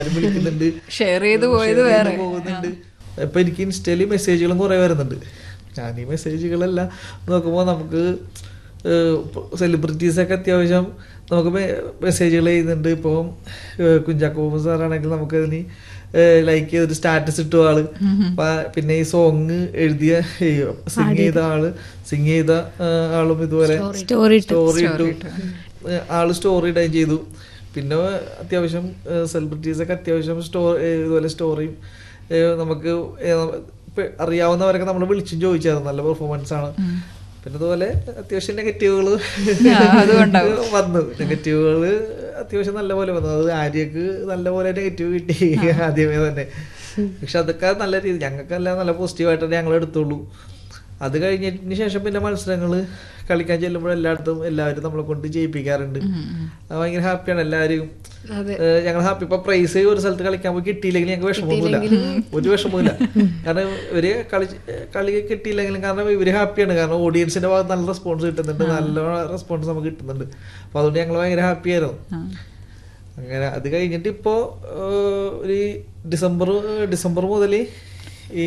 എല്ലാവരും വിളിക്കുന്നുണ്ട് ഷെയർ ചെയ്ത് പോയത് share ചെയ്ത് വേറെ പോകുന്നുണ്ട് ഇപ്പൊ എനിക്ക് ഇൻസ്റ്റയില് മെസ്സേജുകളും കുറെ വരുന്നുണ്ട് ഞാൻ ഈ മെസ്സേജുകളെല്ലാം നോക്കുമ്പോൾ നമുക്ക് സെലിബ്രിറ്റീസ് ഒക്കെ അത്യാവശ്യം നമുക്ക് മെസ്സേജുകൾ ചെയ്യുന്നുണ്ട് ഇപ്പം കുഞ്ചാക്കോ സാറാണെങ്കിൽ നമുക്ക് അതിന് ലൈക്ക് ചെയ്തൊരു സ്റ്റാറ്റസ് ഇട്ടു ആള് അപ്പൊ പിന്നെ ഈ സോങ് എഴുതിയ സിങ് ചെയ്ത ആള് സിങ് ചെയ്ത ആ, ആളും ഇതുപോലെ സ്റ്റോറി ഇട്ടു. സ്റ്റോറി ഇട്ടു ഏഹ് ആള് സ്റ്റോറി ഇടുകയും ചെയ്തു പിന്നെ അത്യാവശ്യം സെലിബ്രിറ്റീസ് ഒക്കെ അത്യാവശ്യം സ്റ്റോ ഇതുപോലെ സ്റ്റോറിയും ഏഹ് നമുക്ക് ഏഹ് ഇപ്പൊ അറിയാവുന്നവരൊക്കെ നമ്മൾ വിളിച്ചും ചോദിച്ചായിരുന്നു നല്ല പെർഫോമൻസ് ആണ് പിന്നെ അതുപോലെ അത്യാവശ്യം നെഗറ്റീവുകൾ അതുകൊണ്ടാവും. വന്നു നെഗറ്റീവുകൾ അത്യാവശ്യം നല്ല പോലെ വന്നു അത് ആര്യക്ക് നല്ല പോലെ നെഗറ്റീവ് കിട്ടി ആദ്യമേ തന്നെ പക്ഷെ അതൊക്കെ നല്ല രീതി ഞങ്ങൾക്കെല്ലാം നല്ല പോസിറ്റീവായിട്ട് ഞങ്ങൾ എടുത്തുള്ളൂ അത് കഴിഞ്ഞതിന് ശേഷം പിന്നെ മത്സരങ്ങൾ കളിക്കാൻ ചെല്ലുമ്പോൾ എല്ലായിടത്തും എല്ലാവരും നമ്മളെ കൊണ്ട് ജയിപ്പിക്കാറുണ്ട് അത് ഭയങ്കര ഹാപ്പിയാണ് എല്ലാവരും ഞങ്ങൾ ഹാപ്പി ഇപ്പൊ പ്രൈസ് ഒരു സ്ഥലത്ത് കളിക്കാൻ പോയി കിട്ടിയില്ലെങ്കിൽ ഞങ്ങൾക്ക് വിഷമമൊന്നുമില്ല ഒരു വിഷമവുമില്ല കാരണം ഇവര് കളി കളി കിട്ടിയില്ലെങ്കിലും കാരണം ഇവര് ഹാപ്പിയാണ് കാരണം ഓഡിയൻസിന്റെ ഭാഗത്ത് നല്ല റെസ്പോൺസ് കിട്ടുന്നുണ്ട് നല്ല റെസ്പോൺസ് നമുക്ക് കിട്ടുന്നുണ്ട് അപ്പൊ അതുകൊണ്ട് ഞങ്ങൾ ഭയങ്കര ഹാപ്പി ആയിരുന്നു അങ്ങനെ അത് കഴിഞ്ഞിട്ട് ഇപ്പോ ഏഹ്, ഒരു ഡിസംബർ ഡിസംബർ മുതൽ ഈ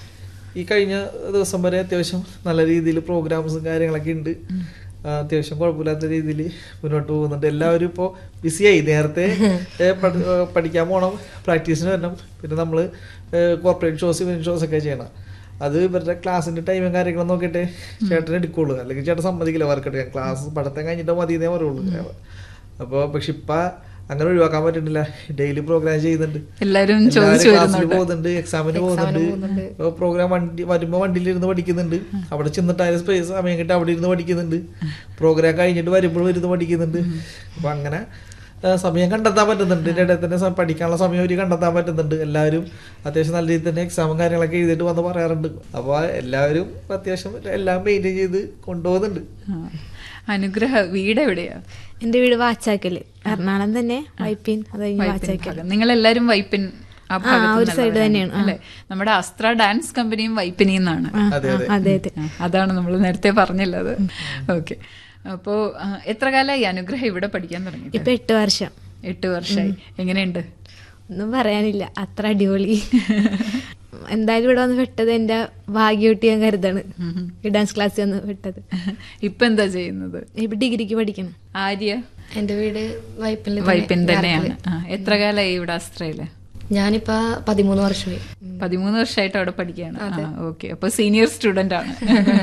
ഈ കഴിഞ്ഞ ദിവസം വരെ അത്യാവശ്യം നല്ല രീതിയിൽ പ്രോഗ്രാംസും കാര്യങ്ങളൊക്കെ ഉണ്ട് ആ, അത്യാവശ്യം കുഴപ്പമില്ലാത്ത രീതിയിൽ മുന്നോട്ട് പോകുന്നുണ്ട് എല്ലാവരും ഇപ്പോൾ ബിസിയായി നേരത്തെ ഏഹ്, പഠി- ഏഹ്, പഠിക്കാൻ പോകണം പ്രാക്ടീസിന് വരണം പിന്നെ നമ്മൾ കോർപ്പറേറ്റ് ഷോസ് ഇവന്റ് ഷോസ് ഒക്കെ ചെയ്യണം അത് ഇവരുടെ ക്ലാസ്സിന്റെ ടൈമും കാര്യങ്ങളും നോക്കിയിട്ട് ചേട്ടൻ എടുക്കുള്ളൂ അല്ലെങ്കിൽ ചേട്ടൻ സമ്മതിക്കില്ല വർക്ക് എടുക്കാൻ ക്ലാസ് പഠിത്തം കഴിഞ്ഞിട്ട് മതി എന്നേ പറയുള്ളൂ അപ്പോൾ പക്ഷെ ഇപ്പം അങ്ങനെ ഒഴിവാക്കാൻ പറ്റുന്നില്ല ഡെയിലി പ്രോഗ്രാം ചെയ്യുന്നുണ്ട് എല്ലാരും എല്ലാവരും ചോദിച്ചു ക്ലാസ്സിൽ വരുന്നുണ്ട് പോകുന്നുണ്ട് എക്സാമിന് പോകുന്നുണ്ട് പ്രോഗ്രാം വണ്ടി വരുമ്പോ വണ്ടിയിൽ ഇരുന്ന് പഠിക്കുന്നുണ്ട് അവിടെ ചെന്നിട്ട് അതിന് സ്പേസ് സമയം കിട്ടി അവിടെ ഇരുന്ന് പഠിക്കുന്നുണ്ട് പ്രോഗ്രാം കഴിഞ്ഞിട്ട് വരുമ്പോഴും ഇരുന്ന് പഠിക്കുന്നുണ്ട് അപ്പൊ അങ്ങനെ ആ, സമയം കണ്ടെത്താൻ പറ്റുന്നുണ്ട് ഇതിന്റെ ഇടയിൽ തന്നെ സ- പഠിക്കാനുള്ള സമയം ഒരു കണ്ടെത്താൻ പറ്റുന്നുണ്ട് എല്ലാവരും അത്യാവശ്യം നല്ല രീതിയിൽ തന്നെ എക്സാമും കാര്യങ്ങളൊക്കെ എഴുതിയിട്ട് വന്ന് പറയാറുണ്ട് അപ്പോൾ എല്ലാവരും അത്യാവശ്യം എല്ലാം മെയിൻറ്റെയിൻ ചെയ്ത് കൊണ്ടുപോകുന്നുണ്ട് ആ. അനുഗ്രഹ വീട് എവിടെയാ എന്റെ വീട് വാച്ചാക്കല് എറണാകുളം തന്നെ വൈപ്പിൻ അത് കഴിഞ്ഞ് വൈപ്പിൻ വാച്ചാക്കൽ ഭാഗം നിങ്ങൾ എല്ലാരും വൈപ്പിൻ ആ ആ, ഭാഗത്ത് ഒരു side നിന്നുള്ളവരാണ്. തന്നെയാണ്. ആ. അല്ലേ നമ്മുടെ അസ്ത്ര ഡാൻസ് കമ്പനിയും വൈപ്പിനിയിൽ നിന്നാണ് ആ, അതെ, ആ, അതെ. അതെ അതെ ആ, അതാണ് നമ്മൾ നേരത്തെ പറഞ്ഞില്ലത് ഓക്കെ അപ്പോ ആ, എത്ര കാലമായി അനുഗ്രഹം ഇവിടെ പഠിക്കാൻ തുടങ്ങി ഇപ്പൊ എട്ട് വർഷം എട്ട് വർഷമായി എങ്ങനെയുണ്ട് ഒന്നും പറയാനില്ല അത്ര അടിപൊളി എന്തായാലും ഇവിടെ വന്ന് വിട്ടത് എന്റെ ഭാഗ്യമായിട്ട് ഞാൻ കരുതാണ് ഈ ഡാൻസ് ക്ലാസ്സിൽ വന്ന് വിട്ടത് ഇപ്പൊ എന്താ ചെയ്യുന്നത് ഇപ്പൊ ഡിഗ്രിക്ക് പഠിക്കണം ആര്യ എന്റെ വീട് വൈപ്പിൽ വൈപ്പിൻ തന്നെയാണ് ആ, എത്ര കാലമായി ഇവിടെ അസ്ത്രയില് ഞാനിപ്പോ പതിമൂന്ന് വർഷമായി പതിമൂന്ന് വർഷമായിട്ട് അവിടെ പഠിക്കുകയാണ് ആ ഓക്കെ അപ്പൊ സീനിയർ സ്റ്റുഡന്റ് ആണ്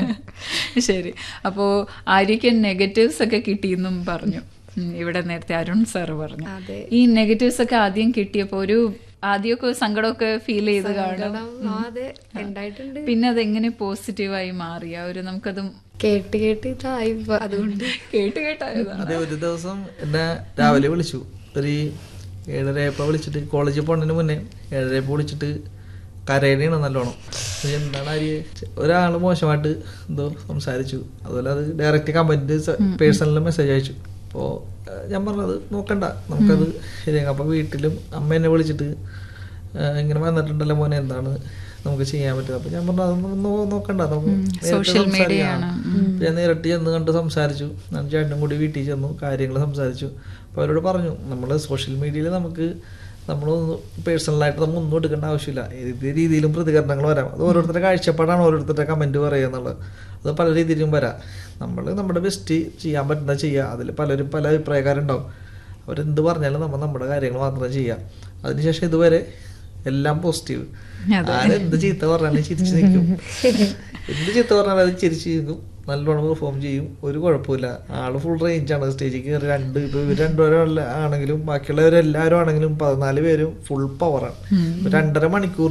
ശരി അപ്പോ ആര്യക്ക് നെഗറ്റീവ്സ് ഒക്കെ കിട്ടിയെന്നും പറഞ്ഞു ഉം, ഇവിടെ നേരത്തെ അരുൺ സാറ് പറഞ്ഞു അതെ. ഈ നെഗറ്റീവ്സ് ഒക്കെ ആദ്യം കിട്ടിയപ്പോ ഒരു ആദ്യമൊക്കെ സങ്കടമൊക്കെ ഫീൽ ചെയ്ത് കാണും സങ്കടം, ആ, അതെ ഉണ്ടായിട്ടുണ്ട് പിന്നെ അതെങ്ങനെ പോസിറ്റീവായി മാറി ആ ഒരു നമുക്കത് കേട്ട് കേട്ട് ഇതായി ഇപ്പൊ അതുകൊണ്ട് കേട്ട് കേട്ടായതാണ് അതെ ഒരു ദിവസം എന്നെ രാവിലെ വിളിച്ചു ഒരു ഏഴരയപ്പോൾ വിളിച്ചിട്ട് കോളേജിൽ പോണതിന് മുന്നേ ഏഴരയപ്പോൾ വിളിച്ചിട്ട് കരയണയാണ് നല്ലോണം ഇത് എന്താണ് ആര്യ ഒരാൾ മോശമായിട്ട് എന്തോ സംസാരിച്ചു അതുപോലെ അത് ഡയറക്റ്റ് കമന്റ് പേഴ്സണലിൽ മെസ്സേജ് അയച്ചു അപ്പോൾ ഞാൻ പറഞ്ഞത് നോക്കണ്ട നമുക്കത് ശരിയാക്കാം അപ്പോൾ വീട്ടിലും അമ്മ എന്നെ വിളിച്ചിട്ട് ആ, ഇങ്ങനെ വന്നിട്ടുണ്ടല്ലോ മോനെ എന്താണ് നമുക്ക് ചെയ്യാൻ പറ്റുക അപ്പൊ ഞാൻ പറഞ്ഞു അതൊന്നും നോ- നോക്കണ്ട നമുക്ക് നേരിട്ട് Social media സംസാരിക്കാം. ആണ്. അപ്പൊ ഞാൻ നേരിട്ട് ചെന്ന് കണ്ട് സംസാരിച്ചു ഞാൻ ചേട്ടനും കൂടി വീട്ടിൽ ചെന്നു കാര്യങ്ങൾ സംസാരിച്ചു അപ്പോൾ അവരോട് പറഞ്ഞു നമ്മൾ സോഷ്യൽ മീഡിയയിൽ നമുക്ക് നമ്മൾ പേഴ്സണലായിട്ട് നമ്മൾ ഒന്നും എടുക്കേണ്ട ആവശ്യമില്ല ഏത് രീതിയിലും പ്രതികരണങ്ങൾ വരാം അത് ഓരോരുത്തരുടെ കാഴ്ചപ്പാടാണ് ഓരോരുത്തരുടെ കമൻറ്റ് പറയുക എന്നുള്ളത് അത് പല രീതിയിലും വരാം നമ്മൾ നമ്മുടെ ബെസ്റ്റ് ചെയ്യാൻ പറ്റുന്ന ചെയ്യുക അതിൽ പലരും പല അഭിപ്രായക്കാരുണ്ടാവും അവരെന്ത് പറഞ്ഞാലും നമ്മൾ നമ്മുടെ കാര്യങ്ങൾ മാത്രം ചെയ്യുക അതിനുശേഷം ഇതുവരെ എല്ലാം പോസിറ്റീവ് അതെ. ആരെന്ത് ചീത്ത പറഞ്ഞാലും ചിരിച്ചു നിൽക്കും എന്ത് ചീത്ത പറഞ്ഞാലും അത് ചിരിച്ചു നിൽക്കും നല്ലോണം പെർഫോം ചെയ്യും ഒരു കുഴപ്പമില്ല ആള് ഫുൾ റേഞ്ച് ആണ് സ്റ്റേജിൽ കയറി രണ്ട് ഇപ്പൊ ഇവർ രണ്ടുപേരും ആണെങ്കിലും ബാക്കിയുള്ളവരെല്ലാവരും ആണെങ്കിലും പതിനാല് പേരും ഫുൾ പവറാണ് രണ്ടര മണിക്കൂർ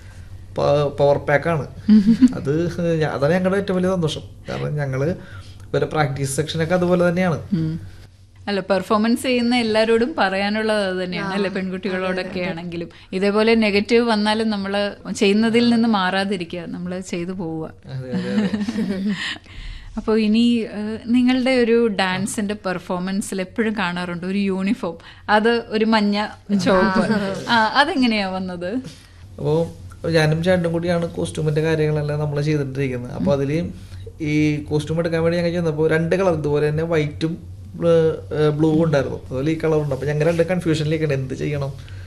പവർ പാക്കാണ് അത് ഞാ- അതാണ് ഞങ്ങളുടെ ഏറ്റവും വലിയ സന്തോഷം കാരണം ഞങ്ങള് ഇവരെ പ്രാക്ടീസ് സെക്ഷനൊക്കെ അതുപോലെ തന്നെയാണ് ഉം. അല്ല പെർഫോമൻസ് ചെയ്യുന്ന എല്ലാരോടും പറയാനുള്ളത് അത് തന്നെയാണ് അല്ലെ പെൺകുട്ടികളോടൊക്കെ ആണെങ്കിലും ഇതേപോലെ നെഗറ്റീവ് വന്നാലും നമ്മൾ ചെയ്യുന്നതിൽ നിന്ന് മാറാതിരിക്കുക നമ്മൾ ചെയ്തു പോവുക അതെ അതെ അതെ അപ്പോൾ ഇനി ഏഹ്, നിങ്ങളുടെ ഒരു ഡാൻസിന്റെ പെർഫോമൻസിൽ എപ്പോഴും കാണാറുണ്ട് ഒരു യൂണിഫോം അത് ഒരു മഞ്ഞ ചുവപ്പ് ആ അതെങ്ങനെയാ വന്നത് അപ്പോൾ ഞാനും ചേട്ടനും കൂടിയാണ് കോസ്റ്റ്യൂമിന്റെ കാര്യങ്ങളെല്ലാം നമ്മൾ ചെയ്തിട്ടിരിക്കുന്നത് അപ്പോൾ അതിൽ ഈ കോസ്റ്റ്യൂം എടുക്കാൻ വേണ്ടി ഞങ്ങൾ ചെന്നപ്പോൾ രണ്ട് കളർ ഇതുപോലെ തന്നെ വൈറ്റും ബ്ലൂ ഉണ്ടായിരുന്നു അതുപോലെ ഈ കളറുണ്ട് അപ്പോൾ ഞങ്ങൾ രണ്ട് കൺഫ്യൂഷനിലേക്കാണ് എന്ത് ചെയ്യണം